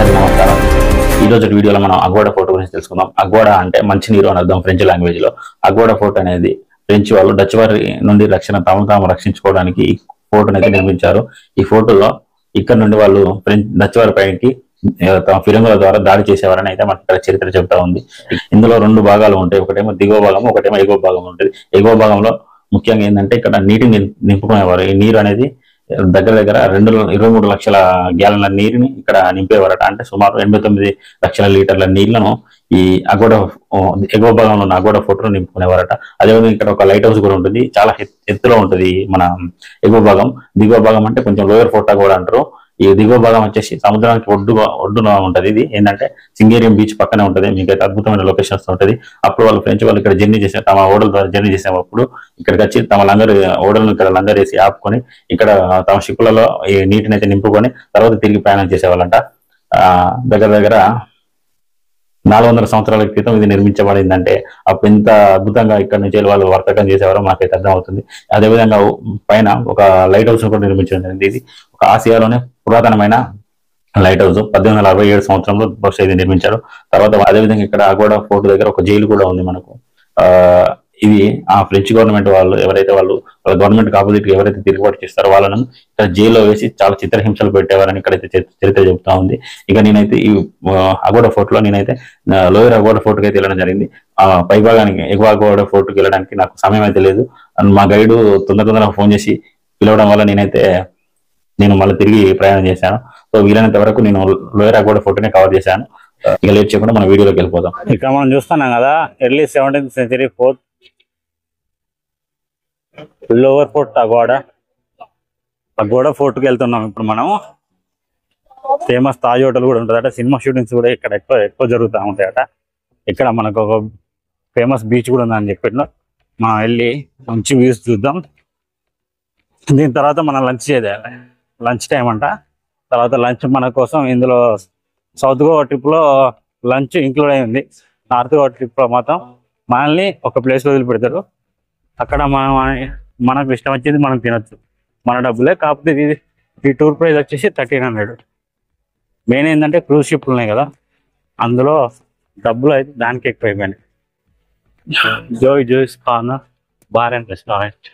అందరికీ నమస్కారం ఈ రోజు వీడియోలో మనం అగోడా ఫోటో గురించి తెలుసుకుందాం అగోడా అంటే మంచినీరు అని అర్థం ఫ్రెంచ్ లాంగ్వేజ్ లో అగోడా ఫోర్ట్ అనేది ఫ్రెంచ్ వాళ్ళు డచ్ వారి నుండి రక్షణ తాము తాము రక్షించుకోవడానికి ఈ ఫోర్ట్ అయితే నిర్మించారు ఈ ఫోటోలో ఇక్కడ నుండి వాళ్ళు ఫ్రెంచ్ డచ్ వారి పైకి ఆ, తమ ఫిరంగుల ద్వారా దాడి చేసేవారని అయితే మనకి ఇక్కడ చరిత్ర చెబుతా ఉంది ఇందులో రెండు భాగాలు ఉంటాయి ఒకటేమో దిగువ భాగం ఒకటేమో ఎగువ భాగం ఉంటుంది ఎగువ భాగంలో ముఖ్యంగా ఏంటంటే ఇక్కడ నీటిని నిం- నింపుకునేవారు ఈ నీరు అనేది దగ్గర దగ్గర రెండు ఇరవై మూడు లక్షల గ్యాలన్ల నీరుని ఇక్కడ నింపేవారట అంటే సుమారు ఎనభై తొమ్మిది లక్షల లీటర్ల నీళ్లను ఈ అగోడ ఆ, ఎగువ భాగంలో ఉన్న అగోడ ఫోటోను నింపుకునేవారట అదేవిధంగా ఇక్కడ ఒక లైట్ హౌస్ కూడా ఉంటుంది చాలా ఎత్- ఎత్తులో ఉంటుంది మన ఎగువ భాగం దిగువ భాగం అంటే కొంచెం లోయర్ ఫోటో కూడా అంటారు ఈ దిగువ భాగం వచ్చేసి సముద్రానికి ఒడ్డు ఒడ్డున ఉంటది ఇది ఏంటంటే సింగేరియం బీచ్ పక్కనే ఉంటది మీకు అయితే అద్భుతమైన లొకేషన్స్ ఉంటది అప్పుడు వాళ్ళు ఫ్రెంచ్ వాళ్ళు ఇక్కడ జర్నీ చేసే తమ ఓడల ద్వారా జర్నీ చేసేటప్పుడు ఇక్కడికి వచ్చి తమ లంగర్ ఓడలను ఇక్కడ లంగర్ వేసి ఆపుకొని ఇక్కడ తమ షిప్పులలో ఈ నీటిని అయితే నింపుకొని తర్వాత తిరిగి ప్రయాణం చేసేవాళ్ళంట ఆ దగ్గర దగ్గర నాలుగు వందల సంవత్సరాల క్రితం ఇది నిర్మించబడిందంటే అప్పుడు ఎంత అద్భుతంగా ఇక్కడ నుంచి వాళ్ళు వర్తకం చేసేవారో మాకైతే అర్థం అవుతుంది అదేవిధంగా పైన ఒక లైట్ హౌస్ కూడా నిర్మించడం జరిగింది ఇది ఒక ఆసియాలోనే పురాతనమైన లైట్ హౌస్ పద్దెనిమిది వందల అరవై ఏడు సంవత్సరంలో బహుశా ఇది నిర్మించారు తర్వాత అదేవిధంగా ఇక్కడ అగోడా ఫోర్ట్ దగ్గర ఒక జైలు కూడా ఉంది మనకు ఆ ఇది ఆ ఫ్రెంచ్ గవర్నమెంట్ వాళ్ళు ఎవరైతే వాళ్ళు వాళ్ళ గవర్నమెంట్ ఆపోజిట్ ఎవరైతే తిరుగుబాటు చేస్తారో వాళ్ళను ఇక్కడ జైల్లో వేసి చాలా చిత్రహింసలు పెట్టేవారని ఇక్కడైతే చరి- చరిత్ర చెబుతా ఉంది ఇక నేనైతే ఈ ఆ, అగోడా ఫోర్ట్ లో నేనైతే ఆ, లోయర్ అగోడా ఫోర్ట్ కి అయితే వెళ్ళడం జరిగింది ఆ పై భాగానికి ఎగువ అగోడా ఫోర్ట్ కి వెళ్ళడానికి నాకు సమయం అయితే లేదు అండ్ మా గైడ్ తొందర తొందరగా ఫోన్ చేసి పిలవడం వల్ల నేనైతే నేను మళ్ళీ తిరిగి ప్రయాణం చేశాను సో వీలైనంత వరకు నేను లోయర్ అగోడా ఫోర్ట్నే కవర్ చేశాను ఇక లేట్ చేయకుండా మన వీడియోలోకి వెళ్ళిపోదాం ఇక్కడ మనం చూస్తున్నాం కదా early seventeenth century fort lower fort Aguada Aguada fort కి వెళ్తున్నాం ఇప్పుడు మనం ఫేమస్ తాజ్ హోటల్ కూడా ఉంటుందట సినిమా షూటింగ్స్ కూడా ఇక్కడ ఎక్కువ ఎక్కువ జరుగుతూ ఉంటాయట ఇక్కడ మనకు ఒక ఫేమస్ బీచ్ కూడా ఉందని చెప్పిన మనం వెళ్ళి మంచి వ్యూస్ చూద్దాం దీని తర్వాత మనం లంచ్ చేయాలి లంచ్ టైం అంట తర్వాత లంచ్ మన కోసం ఇందులో సౌత్ గోవా ట్రిప్ లో లంచ్ ఇంక్లూడ్ అయింది నార్త్ గోవా ట్రిప్ లో మాత్రం మనల్ని ఒక ప్లేస్ లో వదిలిపెడతారు అక్కడ మనం మనకు ఇష్టం వచ్చింది మనం తినొచ్చు మన డబ్బులే కాకపోతే ఇది ఈ టూర్ ప్రైస్ వచ్చేసి థర్టీన్ హండ్రెడ్ మెయిన్ ఏంటంటే క్రూజ్ షిప్లు ఉన్నాయి కదా అందులో డబ్బులు అయితే దానికి ఎక్కువ అయిపోయినాయి జోయ్ జోయిస్ ఖాన్ బార్ అండ్ రెస్టారెంట్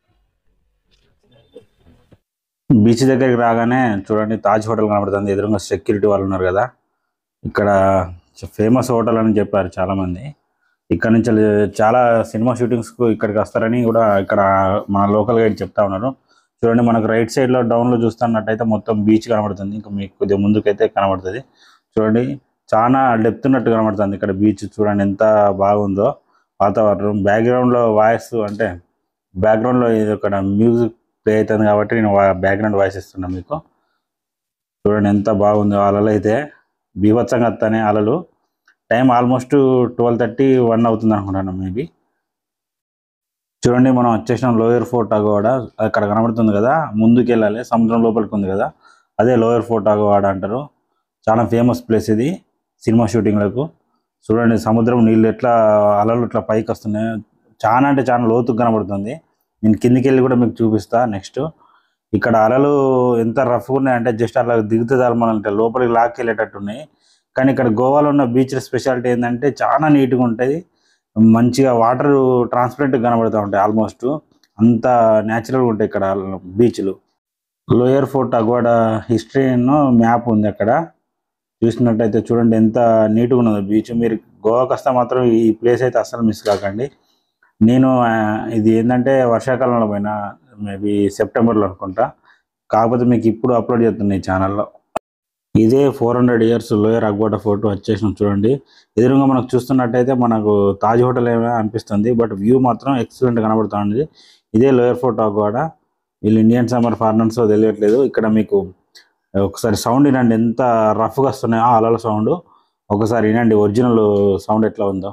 బీచ్ దగ్గరికి రాగానే చూడండి తాజ్ హోటల్ కనబడుతుంది ఎదురుగా సెక్యూరిటీ వాళ్ళు ఉన్నారు కదా ఇక్కడ ఫేమస్ హోటల్ అని చెప్పారు చాలా మంది ఇక్కడ నుంచి చాలా సినిమా షూటింగ్స్ కు ఇక్కడికి వస్తారని కూడా ఇక్కడ మన లోకల్ గైడ్ చెప్తా ఉన్నారు చూడండి మనకు రైట్ సైడ్ లో డౌన్ లో చూస్తున్నట్టయితే మొత్తం బీచ్ కనబడుతుంది ఇంకా మీకు కొద్దిగా ముందుకైతే కనబడుతుంది చూడండి చాలా డెప్త్ ఉన్నట్టు కనబడుతుంది ఇక్కడ బీచ్ చూడండి ఎంత బాగుందో వాతావరణం బ్యాక్గ్రౌండ్ లో వాయిస్ అంటే బ్యాక్గ్రౌండ్ లో ఇది ఇక్కడ మ్యూజిక్ ప్లే అవుతుంది కాబట్టి నేను బ్యాక్గ్రౌండ్ వాయిస్ ఇస్తున్నాను మీకు చూడండి ఎంత బాగుందో అలలు అయితే బీభత్సంగా వస్తానే అలలు time almost twelve thirty one అవుతుంది అనుకుంటాను మేబీ చూడండి మనం వచ్చేసిన లోయర్ ఫోర్ట్ అగవాడ అక్కడ కనబడుతుంది కదా ముందుకు వెళ్ళాలి సముద్రం లోపలికి ఉంది కదా అదే లోయర్ ఫోర్ట్ అగవాడ అంటారు చాలా ఫేమస్ ప్లేస్ ఇది సినిమా షూటింగ్లకు చూడండి సముద్రం నీళ్ళు ఎట్లా అలలు ఇట్లా పైకి వస్తున్నాయి చాలా అంటే చాలా లోతుకు కనబడుతుంది నేను కిందికి వెళ్ళి కూడా మీకు చూపిస్తా నెక్స్ట్ ఇక్కడ అలలు ఎంత రఫ్గా ఉన్నాయంటే జస్ట్ అలా దిగుతే చాలు మనం ఇట్లా లోపలికి లాక్కి వెళ్ళేటట్టు ఉన్నాయి కానీ ఇక్కడ గోవాలో ఉన్న బీచ్ స్పెషాలిటీ ఏంటంటే చాలా నీట్గా ఉంటుంది మంచిగా వాటర్ ట్రాన్స్పరెంట్గా కనబడుతూ ఉంటాయి ఆల్మోస్ట్ అంత న్యాచురల్గా ఉంటాయి ఇక్కడ బీచ్లు lower fort Aguada history map ఉంది అక్కడ చూసినట్టయితే చూడండి ఎంత నీట్గా ఉన్నదో బీచ్ మీరు గోవాకి వస్తే మాత్రం ఈ ప్లేస్ అయితే అస్సలు మిస్ కాకండి నేను ఆ, ఇది ఏంటంటే వర్షాకాలంలో పోయినా మేబీ సెప్టెంబర్లో అనుకుంటా కాకపోతే మీకు ఇప్పుడు అప్లోడ్ చేస్తున్నాయి ఛానల్లో ఇదే four hundred years lower Aguada photo వచ్చేసిన చూడండి ఎదురుగా మనకు చూస్తున్నట్టయితే మనకు తాజ్ హోటల్ ఏమైనా అనిపిస్తుంది బట్ వ్యూ మాత్రం ఎక్సలెంట్ కనబడుతూ ఉంది ఇదే లోయర్ ఫోర్ట్ అగ్వాడ వీళ్ళు ఇండియన్ సమ్మర్ ఫారినర్స్ తెలియట్లేదు ఇక్కడ మీకు ఒకసారి సౌండ్ వినండి ఎంత రఫ్గా వస్తున్నాయో ఆ అలల సౌండ్ ఒకసారి వినండి ఒరిజినల్ సౌండ్ ఎట్లా ఉందో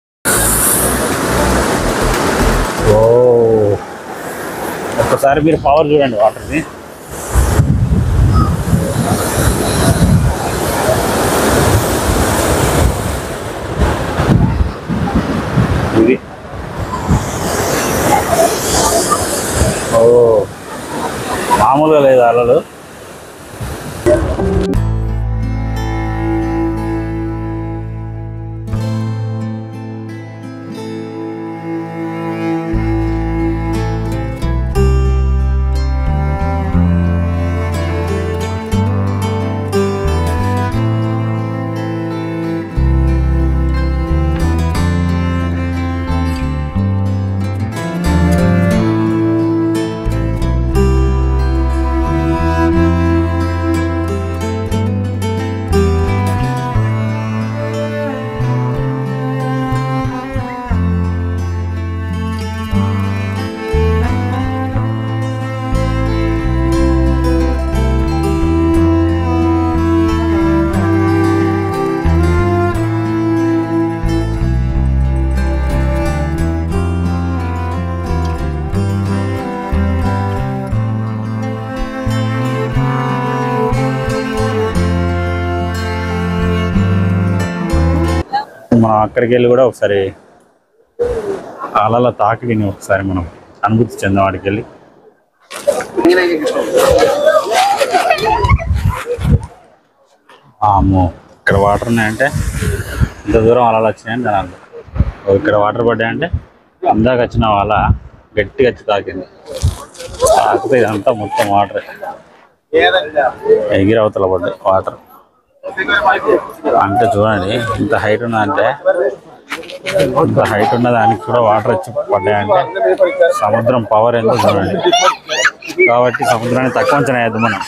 ఓ ఒక్కసారి మీరు పవర్ చూడండి వాటర్ది ఇది ఓ మామూలుగా లేదు అలలు మనం అక్కడికి వెళ్ళి కూడా ఒకసారి అలల తాకిడిని ఒకసారి మనం అనుభూతి చెందాం వాడికి వెళ్ళి అమ్మో ఇక్కడ వాటర్ ఉన్నాయంటే ఇంత దూరం అలలు వచ్చినాయని దాని అర్థం ఓ ఇక్కడ వాటర్ పడ్డాయంటే అందాక వచ్చిన వాళ్ళ గట్టిగా వచ్చి తాకింది తాకితే ఇదంతా మొత్తం వాటర్ ఎగిరి అవతల పడ్డాయి వాటర్ అంటే చూడండి ఇంత హైట్ ఉన్నదంటే ఇంత హైట్ ఉన్న దానికి కూడా వాటర్ వచ్చి పడ్డాయంటే సముద్రం పవర్ ఏందో చూడండి కాబట్టి సముద్రాన్ని తక్కువ అంచనా వేద్దాం మనం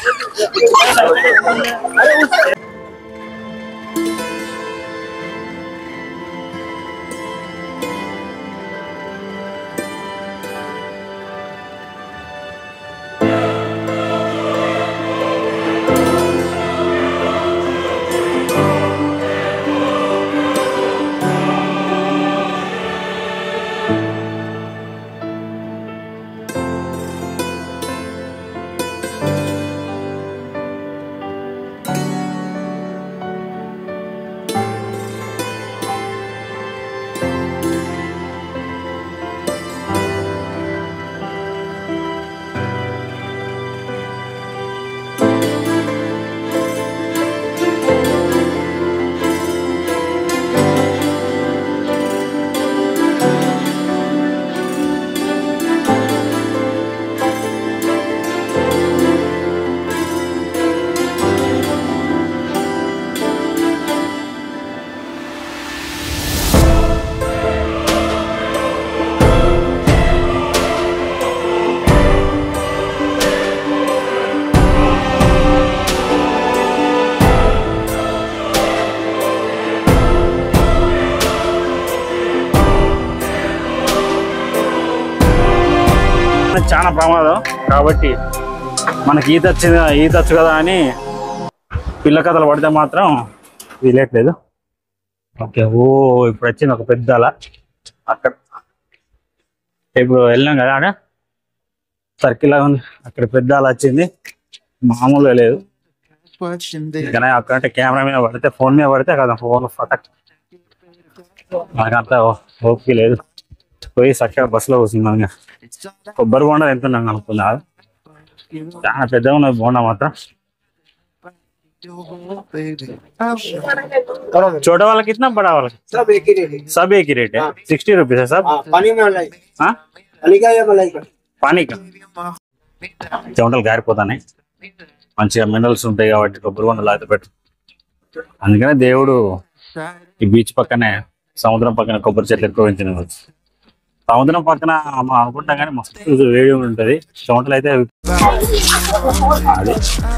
చాలా ప్రమాదం కాబట్టి మనకి ఈత వచ్చింది ఈత వచ్చు కదా అని పిల్ల కథలు పడితే మాత్రం వీలేట్లేదు ఓకే ఓ ఇప్పుడు వచ్చింది ఒక పెద్ద అల అక్కడ ఇప్పుడు వెళ్ళినాం కదా ఆడ సర్కిల్ లాగా ఉంది అక్కడ పెద్ద అల వచ్చింది మామూలుగా లేదు కానీ అక్కడ కెమెరా మీద పడితే ఫోన్ మీద పడితే కదా ఫోన్ ఫటక్ మనకంతా ఓపిక లేదు పోయి చక్కగా బస్సులో కూర్చున్నాం ఇంకా కొబ్బరి బొండ ఎంత ఉన్నాం అనుకున్నా చాలా పెద్దగా ఉన్నది బోండా మాత్రం छोटा वाला कितना बड़ा वाला सब एक ही रेट है सब एक ही रेट है सिक्सटी रुपीज है सब हाँ, पानी में मलाई हाँ? पानी का या मलाई का పానీ చెమటలు గారిపోతాయి మంచిగా మినరల్స్ ఉంటాయి కాబట్టి కొబ్బరి బొండలు అయితే పెట్టు అందుకనే దేవుడు ఈ బీచ్ పక్కనే సముద్రం పక్కన కొబ్బరి చెట్లు ఎక్కువ పెంచిన సముద్రం పక్కన మనం అనుకుంటాం కానీ మస్తు వేడి ఉంటది చెమటలు అయితే అది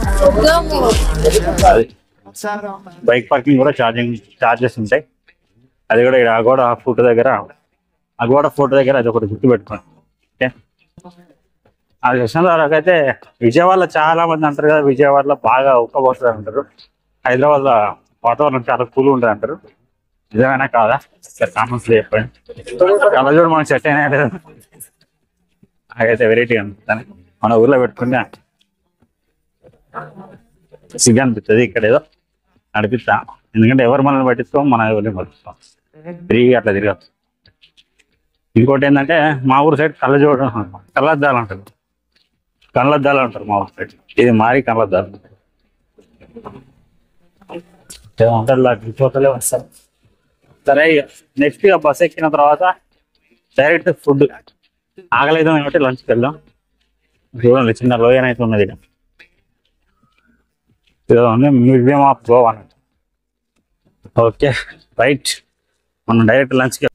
అది బైక్ పార్కింగ్ కూడా ఛార్జింగ్ ఛార్జెస్ ఉంటాయి అది కూడా ఇక్కడ అగోడ ఫుట్ దగ్గర అగోడ ఫుట్ దగ్గర అది ఒకటి గుర్తు పెట్టుకోండి ఓకే అది వచ్చిన వరకు అయితే విజయవాడలో చాలా మంది అంటారు కదా విజయవాడలో బాగా ఉక్కబోస్తుంది అంటారు హైదరాబాద్ లో వాతావరణం చాలా కూల్ ఉంటుంది అంటారు నిజమైనా కాదా కామెంట్స్ చెప్పండి కళ్ళజోడు మనకు సెట్ అయినా లేదా నాకైతే వెరైటీ అనిపిస్తాను మన ఊర్లో పెట్టుకుంటే సిగ్గు అనిపిస్తుంది ఇక్కడ ఏదో నడిపిస్తా ఎందుకంటే ఎవరు మనల్ని పట్టించుకోం మన ఎవరిని పట్టిస్తాం తిరిగి అట్లా తిరగదు ఇంకోటి ఏంటంటే మా ఊరు సైడ్ కళ్ళజోడు కళ్ళద్దాలు అంటారు కళ్ళద్దాలు అంటారు మా ఊరు సైడ్ ఇది మారి కళ్ళద్దాలు ఉంటారు చూతలే వస్తారు సరే నెక్స్ట్ ఇక బస్ ఎక్కిన తర్వాత డైరెక్ట్ ఫుడ్ ఆగలేదు కాబట్టి లంచ్కి వెళ్దాం చూడండి చిన్న లోయన్ అయితే ఉన్నది ఇక్కడ ఇదిగోండి మ్యూజియం ఆఫ్ గోవా అన్నట్టు ఓకే రైట్ మనం డైరెక్ట్ లంచ్కి